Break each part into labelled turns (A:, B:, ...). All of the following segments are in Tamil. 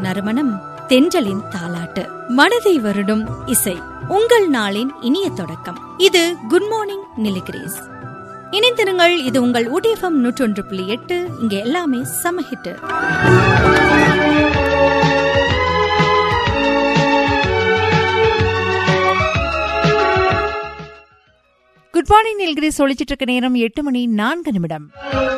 A: நறுமணம் தென்றலின் தாலாட்டு மனதை வருடும் இசை உங்கள் நாளின் இனிய தொடக்கம் இது குட் மார்னிங் நிலிகிரேஸ் இணைந்திருங்கள் இது உங்கள் ஊடிஎஃப்எம் நூற்றொன்று புள்ளி எட்டு இங்க எல்லாமே சமஹிட்டு
B: குட் மார்னிங் நீல்கிரிஸ் ஒழிச்சிட்டு இருக்க நேரம் எட்டு மணி நான்கு நிமிடம்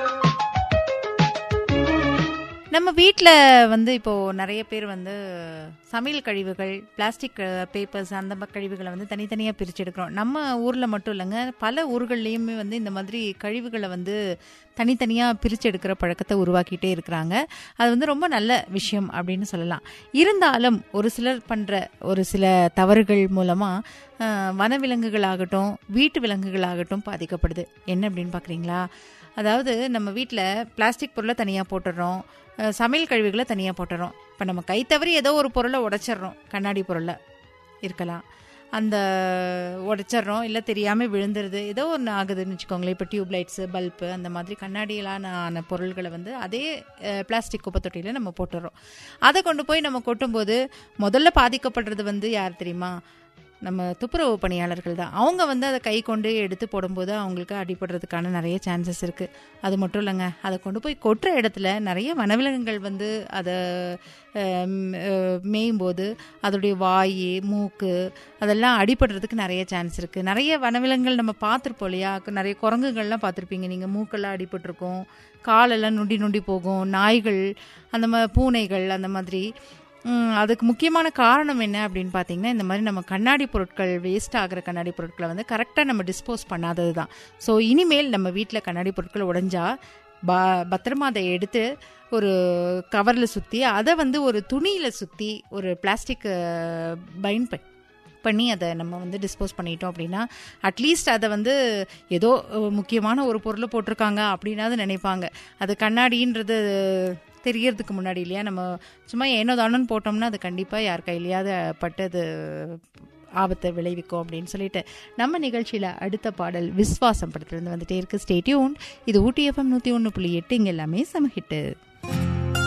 B: நம்ம வீட்டில் வந்து இப்போது நிறைய பேர் வந்து சமையல் கழிவுகள் பிளாஸ்டிக் பேப்பர்ஸ் அந்த மாதிரி கழிவுகளை வந்து தனித்தனியாக பிரித்து எடுக்கிறோம் நம்ம ஊரில் மட்டும் இல்லைங்க பல ஊர்கள்லேயுமே வந்து இந்த மாதிரி கழிவுகளை வந்து தனித்தனியாக பிரித்து எடுக்கிற பழக்கத்தை உருவாக்கிட்டே இருக்கிறாங்க அது வந்து ரொம்ப நல்ல விஷயம் அப்படின்னு சொல்லலாம் இருந்தாலும் ஒரு சிலர் பண்ணுற ஒரு சில தவறுகள் மூலமாக வனவிலங்குகளாகட்டும் வீட்டு விலங்குகளாகட்டும் பாதிக்கப்படுது என்ன அப்படின்னு பார்க்குறீங்களா அதாவது நம்ம வீட்டில் பிளாஸ்டிக் பொருளை தனியாக போட்டுடுறோம் அஹ் சமையல் கழிவுகளை தனியாக போட்டுறோம் இப்போ நம்ம கை தவறி ஏதோ ஒரு பொருளை உடைச்சிட்றோம் கண்ணாடி பொருளை இருக்கலாம் அந்த உடைச்சிட்றோம் இல்லை தெரியாமல் விழுந்துருது ஏதோ ஒன்று ஆகுதுன்னு வச்சுக்கோங்களேன் இப்போ டியூப் லைட்ஸு பல்பு அந்த மாதிரி கண்ணாடியிலான ஆன பொருள்களை வந்து அதே பிளாஸ்டிக் குப்பை தொட்டியில் நம்ம போட்டுறோம் அதை கொண்டு போய் நம்ம கொட்டும்போது முதல்ல பாதிக்கப்படுறது வந்து யார் தெரியுமா நம்ம துப்புரவு பணியாளர்கள் தான் அவங்க வந்து அதை கை கொண்டு எடுத்து போடும்போது அவங்களுக்கு அடிபடுறதுக்கான நிறைய சான்சஸ் இருக்குது அது மட்டும் இல்லைங்க அதை கொண்டு போய் கொட்டுற இடத்துல நிறைய வனவிலங்குகள் வந்து அதை மேயும் போது அதோடைய வாய் மூக்கு அதெல்லாம் அடிபடுறதுக்கு நிறைய சான்ஸ் இருக்குது நிறைய வனவிலங்குகள் நம்ம பார்த்துருப்போம் இல்லையா நிறைய குரங்குகள்லாம் பார்த்துருப்பீங்க நீங்கள் மூக்கெல்லாம் அடிபட்டிருக்கும் காலெல்லாம் நொண்டி நொண்டி போகும் நாய்கள் அந்த மாதிரி பூனைகள் அந்த மாதிரி அதுக்கு முக்கியமான காரணம் என்ன அப்படின்னு பார்த்தீங்கன்னா இந்த மாதிரி நம்ம கண்ணாடி பொருட்கள் வேஸ்ட் ஆகிற கண்ணாடி பொருட்களை வந்து கரெக்டாக நம்ம டிஸ்போஸ் பண்ணாதது தான் ஸோ இனிமேல் நம்ம வீட்டில் கண்ணாடி பொருட்கள் உடஞ்சா ப பத்திரமா அதை எடுத்து ஒரு கவரில் சுற்றி அதை வந்து ஒரு துணியில் சுற்றி ஒரு பிளாஸ்டிக் பைண்ட் பண்ணி பண்ணி அதை நம்ம வந்து டிஸ்போஸ் பண்ணிட்டோம் அப்படின்னா அட்லீஸ்ட் அதை வந்து ஏதோ முக்கியமான ஒரு பொருளை போட்டிருக்காங்க அப்படின்னாவது நினைப்பாங்க அது கண்ணாடின்றது தெரியறதுக்கு முன்னாடி இல்லையா நம்ம சும்மா ஏனோ தானோன்னு போட்டோம்னா அது கண்டிப்பாக யார் கையிலையாவது பட்டு அது ஆபத்தை விளைவிக்கும் அப்படின்னு சொல்லிட்டு நம்ம நிகழ்ச்சியில் அடுத்த பாடல் விஸ்வாசம் படத்துலேருந்து வந்துட்டே இருக்கு ஸ்டேட்யூன் இது ஊட்டி எஃப்எம் நூற்றி ஒன்று புள்ளி எட்டு இங்கே எல்லாமே சமஹிட்டு